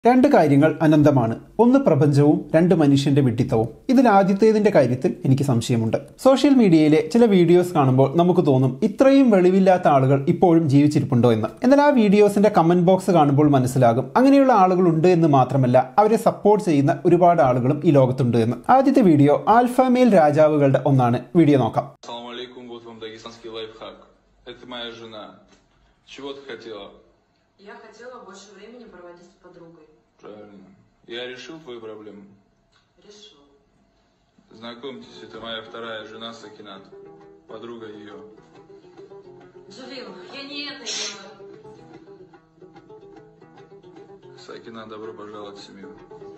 രണ്ട് കാര്യങ്ങൾ അനന്തമാണ് ഒന്ന് പ്രപഞ്ചവും രണ്ട് മനുഷ്യന്റെ വിഡ്ഢിത്തവും ഇതിൽ ആദ്യത്തേതിന്റെ കാര്യത്തിൽ എനിക്ക് സംശയമുണ്ട് സോഷ്യൽ മീഡിയയിലെ ചില വീഡിയോസ് കാണുമ്പോൾ നമുക്ക് തോന്നും ഇത്രയും വെളിവില്ലാത്ത ആളുകൾ ഇപ്പോഴും ജീവിച്ചിരിപ്പുണ്ടോ എന്ന് എന്നാൽ ആ വീഡിയോസിന്റെ കമന്റ് ബോക്സ് കാണുമ്പോൾ മനസ്സിലാകും അങ്ങനെയുള്ള ആളുകൾ ഉണ്ട് എന്ന് മാത്രമല്ല അവരെ സപ്പോർട്ട് ചെയ്യുന്ന ഒരുപാട് ആളുകളും ഈ ലോകത്തുണ്ട് എന്ന് ആദ്യത്തെ വീഡിയോ ആൽഫാമേൽ രാജാവുകളുടെ ഒന്നാണ് വീഡിയോ നോക്കാം Салам алейкум, вот вам дагестанский лайфхак. Это моя жена. Чего ты хотела? Я хотела больше времени проводить с подругой. Правильно. Я решил твою проблему. Решил. Знакомьтесь, это моя вторая жена Сакинат. Подруга ее. Джалил, я не это делаю. Сакина, добро пожаловать в семью.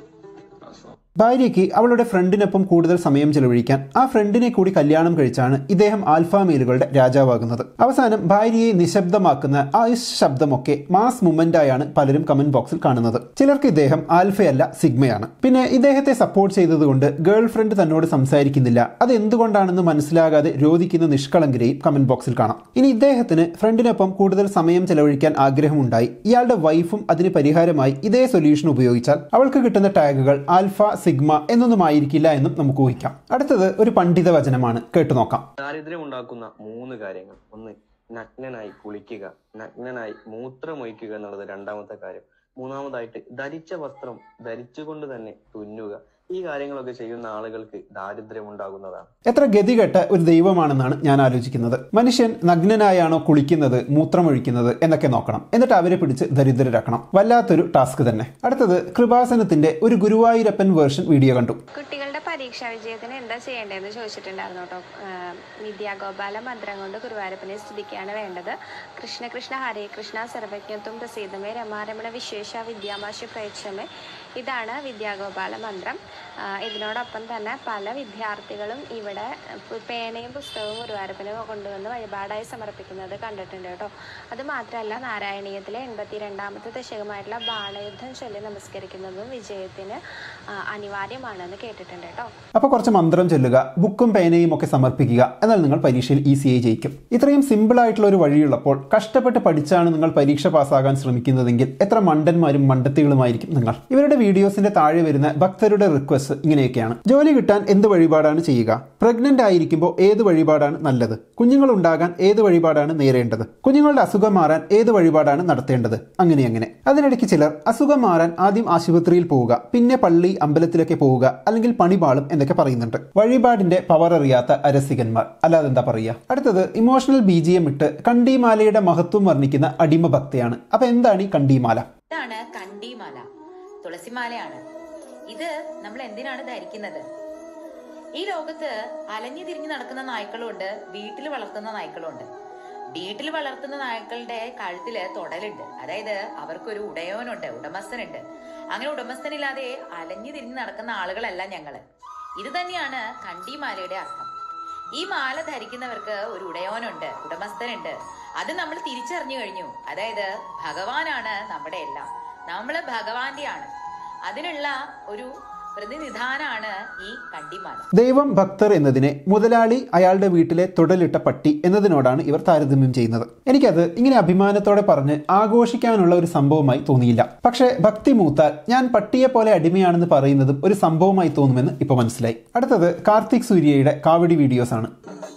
Аслам. ഭാര്യയ്ക്ക് അവളുടെ ഫ്രണ്ടിനൊപ്പം കൂടുതൽ സമയം ചെലവഴിക്കാൻ ആ ഫ്രണ്ടിനെ കൂടി കല്യാണം കഴിച്ചാണ് ഇദ്ദേഹം ആൽഫാ മെയിലുകളുടെ രാജാവാകുന്നത് അവസാനം ഭാര്യയെ നിശബ്ദമാക്കുന്ന ആ ഇഷ് ശബ്ദമൊക്കെ മാസ് മൂമെന്റായാണ് പലരും കമന്റ് ബോക്സിൽ കാണുന്നത് ചിലർക്ക് ഇദ്ദേഹം ആൽഫയല്ല സിഗ്മയാണ് പിന്നെ ഇദ്ദേഹത്തെ സപ്പോർട്ട് ചെയ്തതുകൊണ്ട് ഗേൾ ഫ്രണ്ട് തന്നോട് സംസാരിക്കുന്നില്ല അത് എന്തുകൊണ്ടാണെന്ന് മനസ്സിലാകാതെ രോധിക്കുന്ന നിഷ്കളങ്കരെയും കമന്റ് ബോക്സിൽ കാണാം ഇനി ഇദ്ദേഹത്തിന് ഫ്രണ്ടിനൊപ്പം കൂടുതൽ സമയം ചെലവഴിക്കാൻ ആഗ്രഹമുണ്ടായി ഇയാളുടെ വൈഫും അതിന് പരിഹാരമായി ഇതേ സൊല്യൂഷൻ ഉപയോഗിച്ചാൽ അവൾക്ക് കിട്ടുന്ന ടാഗുകൾ ആൽഫ സിഗ്മ എന്നൊന്നും ആയിരിക്കില്ല എന്നും നമുക്ക് ഊഹിക്കാം അടുത്തത് ഒരു പണ്ഡിത വചനമാണ് കേട്ടു നോക്കാം ദാരിദ്ര്യം ഉണ്ടാക്കുന്ന മൂന്ന് കാര്യങ്ങൾ ഒന്ന് നഗ്നനായി കുളിക്കുക നഗ്നനായി മൂത്രമൊഴിക്കുക എന്നുള്ളത് രണ്ടാമത്തെ കാര്യം മൂന്നാമതായിട്ട് ധരിച്ച വസ്ത്രം ധരിച്ചുകൊണ്ട് തന്നെ തുന്നുക ഈ കാര്യങ്ങളൊക്കെ ചെയ്യുന്ന ആളുകൾക്ക് ദാരിദ്ര്യം ഉണ്ടാകുന്നതാണ് എത്ര ഗതികെട്ട ഒരു ദൈവമാണെന്നാണ് ഞാൻ ആലോചിക്കുന്നത് മനുഷ്യൻ നഗ്നനായാണോ കുളിക്കുന്നത് മൂത്രമൊഴിക്കുന്നത് എന്നൊക്കെ നോക്കണം എന്നിട്ട് അവരെ പിടിച്ച് ദരിദ്രരാക്കണം വല്ലാത്തൊരു ടാസ്ക് തന്നെ അടുത്തത് കൃപാസനത്തിന്റെ ഒരു ഗുരുവായൂരപ്പൻ വേർഷൻ വീഡിയോ കണ്ടു കുട്ടികളുടെ പരീക്ഷാ വിജയത്തിന് എന്താ ചെയ്യേണ്ടതെന്ന് ചോദിച്ചിട്ടുണ്ടായിരുന്നു കേട്ടോ ആഹ് വിദ്യാഗോപാല മന്ത്രം കൊണ്ട് ഗുരുവായൂരപ്പനെ സ്തുതിക്കുകയാണ് വേണ്ടത് കൃഷ്ണ കൃഷ്ണ ഹരേ കൃഷ്ണ സർവജ്ഞത്വം പ്രസീതമേ രമാരമണ വിശേഷ വിദ്യാമാശി പ്രയച്ഛമേ ഇതാണ് വിദ്യാഗോപാല മന്ത്രം ആഹ് ഇതിനോടൊപ്പം തന്നെ പല വിദ്യാർത്ഥികളും ഇവിടെ പു- പേനയും പുസ്തകവും ഗുരുവായൂരപ്പന് കൊണ്ടുവന്ന് വഴിപാടായി സമർപ്പിക്കുന്നത് കണ്ടിട്ടുണ്ട് കേട്ടോ അത് മാത്രമല്ല നാരായണീയത്തിലെ എൺപത്തി രണ്ടാമത്തെ ദശകമായിട്ടുള്ള ബാളയുദ്ധം ചൊല്ലി നമസ്കരിക്കുന്നതും വിജയത്തിന് ആഹ് അനിവാര്യമാണെന്ന് കേട്ടിട്ടുണ്ട് കേട്ടോ അപ്പോൾ കുറച്ച് മന്ത്രം ചൊല്ലുക ബുക്കും പേനയും ഒക്കെ സമർപ്പിക്കുക എന്നാൽ നിങ്ങൾ പരീക്ഷയിൽ ഈസിയായി ജയിക്കും ഇത്രയും സിമ്പിൾ ആയിട്ടുള്ള ഒരു വഴിയുള്ളപ്പോൾ കഷ്ടപ്പെട്ട് പഠിച്ചാണ് നിങ്ങൾ പരീക്ഷ പാസ്സാകാൻ ശ്രമിക്കുന്നതെങ്കിൽ എത്ര മണ്ടന്മാരും മണ്ടത്തികളുമായിരിക്കും നിങ്ങൾ ഇവരുടെ വീഡിയോസിന്റെ താഴെ വരുന്ന ഭക്തരുടെ റിക്വസ്റ്റ് ഇങ്ങനെയൊക്കെയാണ് ജോലി കിട്ടാൻ എന്ത് വഴിപാടാണ് ചെയ്യുക പ്രഗ്നന്റ് ആയിരിക്കുമ്പോൾ ഏത് വഴിപാടാണ് നല്ലത് കുഞ്ഞുങ്ങൾ ഉണ്ടാകാൻ ഏത് വഴിപാടാണ് നേരേണ്ടത് കുഞ്ഞുങ്ങളുടെ അസുഖം മാറാൻ ഏത് വഴിപാടാണ് നടത്തേണ്ടത് അങ്ങനെ അങ്ങനെ അതിനിടയ്ക്ക് ചിലർ അസുഖം മാറാൻ ആദ്യം ആശുപത്രിയിൽ പോവുക പിന്നെ പള്ളി അമ്പലത്തിലൊക്കെ പോവുക അല്ലെങ്കിൽ പണിപാളും എന്നൊക്കെ പറയുന്നുണ്ട് വഴിപാടിന്റെ പവർ അറിയാത്ത അരസികന്മാർ അല്ലാതെ എന്താ പറയുക അടുത്തത് ഇമോഷണൽ ബി ജി എം ഇട്ട് കണ്ടിമാലയുടെ മഹത്വം വർണ്ണിക്കുന്ന അടിമ ഭക്തയാണ് അപ്പൊ എന്താണ് ഈ കണ്ടിമാല ഇതാണ് കണ്ടിമാല തുളസിമാലയാണ് ഇത് നമ്മൾ എന്തിനാണ് ധരിക്കുന്നത് ഈ ലോകത്ത് അലഞ്ഞു തിരിഞ്ഞു നടക്കുന്ന നായ്ക്കളുണ്ട് വീട്ടിൽ വളർത്തുന്ന നായ്ക്കളുണ്ട് വീട്ടിൽ വളർത്തുന്ന നായ്ക്കളുടെ കഴുത്തില് തൊടലുണ്ട് അതായത് അവർക്കൊരു ഉടയോനുണ്ട് ഉടമസ്ഥനുണ്ട് അങ്ങനെ ഉടമസ്ഥനില്ലാതെ അലഞ്ഞു തിരിഞ്ഞു നടക്കുന്ന ആളുകളല്ല ഞങ്ങള് ഇത് തന്നെയാണ് കണ്ടിമാലയുടെ അർത്ഥം ഈ മാല ധരിക്കുന്നവർക്ക് ഒരു ഉടയോനുണ്ട് ഉടമസ്ഥനുണ്ട് അത് നമ്മൾ തിരിച്ചറിഞ്ഞു കഴിഞ്ഞു അതായത് ഭഗവാനാണ് നമ്മുടെ എല്ലാം നമ്മള് ഭഗവാന്റെയാണ് അതിനുള്ള ഒരു പ്രതിനിധാനാണ് ഈ കണ്ടിമാല ദൈവം ഭക്തർ എന്നതിനെ മുതലാളി അയാളുടെ വീട്ടിലെ തുടലിട്ട പട്ടി എന്നതിനോടാണ് ഇവർ താരതമ്യം ചെയ്യുന്നത് എനിക്കത് ഇങ്ങനെ അഭിമാനത്തോടെ പറഞ്ഞ് ആഘോഷിക്കാനുള്ള ഒരു സംഭവമായി തോന്നിയില്ല പക്ഷേ ഭക്തി മൂത്താൽ ഞാൻ പട്ടിയെ പോലെ അടിമയാണെന്ന് പറയുന്നതും ഒരു സംഭവമായി തോന്നുമെന്ന് ഇപ്പൊ മനസ്സിലായി അടുത്തത് കാർത്തിക് സൂര്യയുടെ കാവടി വീഡിയോസ് ആണ്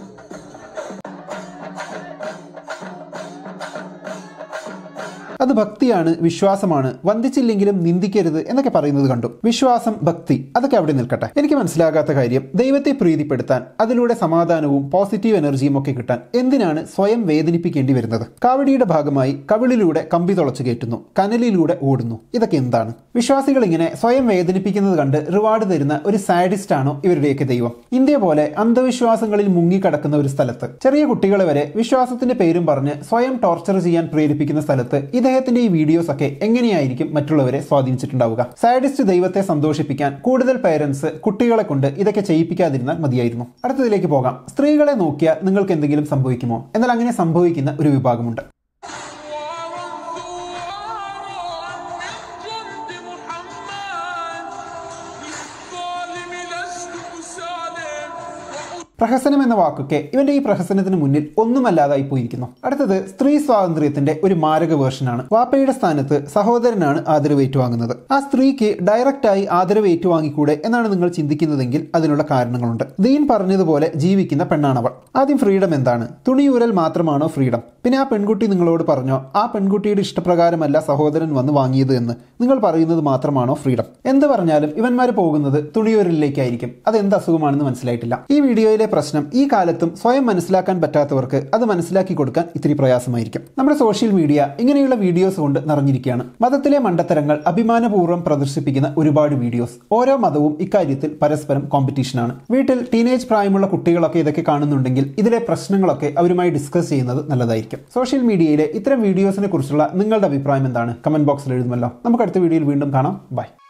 അത് ഭക്തിയാണ് വിശ്വാസമാണ് വന്ദിച്ചില്ലെങ്കിലും നിന്ദിക്കരുത് എന്നൊക്കെ പറയുന്നത് കണ്ടു വിശ്വാസം ഭക്തി അതൊക്കെ അവിടെ നിൽക്കട്ടെ എനിക്ക് മനസ്സിലാകാത്ത കാര്യം ദൈവത്തെ പ്രീതിപ്പെടുത്താൻ അതിലൂടെ സമാധാനവും പോസിറ്റീവ് എനർജിയും ഒക്കെ കിട്ടാൻ എന്തിനാണ് സ്വയം വേദനിപ്പിക്കേണ്ടി വരുന്നത് കാവടിയുടെ ഭാഗമായി കവിളിലൂടെ കമ്പി തുളച്ചു കയറ്റുന്നു കനലിലൂടെ ഓടുന്നു ഇതൊക്കെ എന്താണ് വിശ്വാസികൾ ഇങ്ങനെ സ്വയം വേദനിപ്പിക്കുന്നത് കണ്ട് റിവാർഡ് തരുന്ന ഒരു സാഡിസ്റ്റ് ആണോ ഇവരുടെയൊക്കെ ദൈവം ഇന്ത്യ പോലെ അന്ധവിശ്വാസങ്ങളിൽ മുങ്ങിക്കിടക്കുന്ന ഒരു സ്ഥലത്ത് ചെറിയ കുട്ടികളെ വരെ വിശ്വാസത്തിന്റെ പേരും പറഞ്ഞ് സ്വയം ടോർച്ചർ ചെയ്യാൻ പ്രേരിപ്പിക്കുന്ന സ്ഥലത്ത് ഇദ്ദേഹത്തിന്റെ ഈ വീഡിയോസ് ഒക്കെ എങ്ങനെയായിരിക്കും മറ്റുള്ളവരെ സ്വാധീനിച്ചിട്ടുണ്ടാവുക സാഡിസ്റ്റ് ദൈവത്തെ സന്തോഷിപ്പിക്കാൻ കൂടുതൽ പേരൻസ് കുട്ടികളെ കൊണ്ട് ഇതൊക്കെ ചെയ്യിപ്പിക്കാതിരുന്നാൽ മതിയായിരുന്നു അടുത്തതിലേക്ക് പോകാം സ്ത്രീകളെ നോക്കിയാൽ നിങ്ങൾക്ക് എന്തെങ്കിലും സംഭവിക്കുമോ എന്നാൽ അങ്ങനെ സംഭവിക്കുന്ന ഒരു വിഭാഗമുണ്ട് പ്രഹസനം എന്ന വാക്കൊക്കെ ഇവന്റെ ഈ പ്രഹസനത്തിന് മുന്നിൽ ഒന്നുമല്ലാതായി പോയിരിക്കുന്നു അടുത്തത് സ്ത്രീ സ്വാതന്ത്ര്യത്തിന്റെ ഒരു മാരക വേർഷനാണ് വാപ്പയുടെ സ്ഥാനത്ത് സഹോദരനാണ് ആദരവ് ഏറ്റുവാങ്ങുന്നത് ആ സ്ത്രീക്ക് ഡയറക്റ്റ് ആയി ആദരവ് ഏറ്റുവാങ്ങിക്കൂടെ എന്നാണ് നിങ്ങൾ ചിന്തിക്കുന്നതെങ്കിൽ അതിനുള്ള കാരണങ്ങളുണ്ട് ദീൻ പറഞ്ഞതുപോലെ ജീവിക്കുന്ന പെണ്ണാണവൾ ആദ്യം ഫ്രീഡം എന്താണ് തുണിയൂരൽ മാത്രമാണോ ഫ്രീഡം പിന്നെ ആ പെൺകുട്ടി നിങ്ങളോട് പറഞ്ഞോ ആ പെൺകുട്ടിയുടെ ഇഷ്ടപ്രകാരമല്ല സഹോദരൻ വന്ന് വാങ്ങിയത് എന്ന് നിങ്ങൾ പറയുന്നത് മാത്രമാണോ ഫ്രീഡം എന്ത് പറഞ്ഞാലും ഇവന്മാർ പോകുന്നത് തുണിയൂരലിലേക്കായിരിക്കും അത് എന്ത് അസുഖമാണെന്ന് മനസ്സിലായിട്ടില്ല ഈ വീഡിയോയിലെ പ്രശ്നം ഈ കാലത്തും സ്വയം മനസ്സിലാക്കാൻ പറ്റാത്തവർക്ക് അത് മനസ്സിലാക്കി കൊടുക്കാൻ ഇത്തിരി പ്രയാസമായിരിക്കും നമ്മുടെ സോഷ്യൽ മീഡിയ ഇങ്ങനെയുള്ള വീഡിയോസ് കൊണ്ട് നിറഞ്ഞിരിക്കുകയാണ് മതത്തിലെ മണ്ടത്തരങ്ങൾ അഭിമാനപൂർവ്വം പ്രദർശിപ്പിക്കുന്ന ഒരുപാട് വീഡിയോസ് ഓരോ മതവും ഇക്കാര്യത്തിൽ പരസ്പരം കോമ്പറ്റീഷനാണ് വീട്ടിൽ ടീനേജ് പ്രായമുള്ള കുട്ടികളൊക്കെ ഇതൊക്കെ കാണുന്നുണ്ടെങ്കിൽ ഇതിലെ പ്രശ്നങ്ങളൊക്കെ അവരുമായി ഡിസ്കസ് ചെയ്യുന്നത് നല്ലതായിരിക്കും സോഷ്യൽ മീഡിയയിലെ ഇത്തരം വീഡിയോസിനെ കുറിച്ചുള്ള നിങ്ങളുടെ അഭിപ്രായം എന്താണ് കമന്റ് ബോക്സിൽ എഴുതുമല്ലോ നമുക്ക് അടുത്ത വീഡിയോയിൽ വീണ്ടും കാണാം ബൈ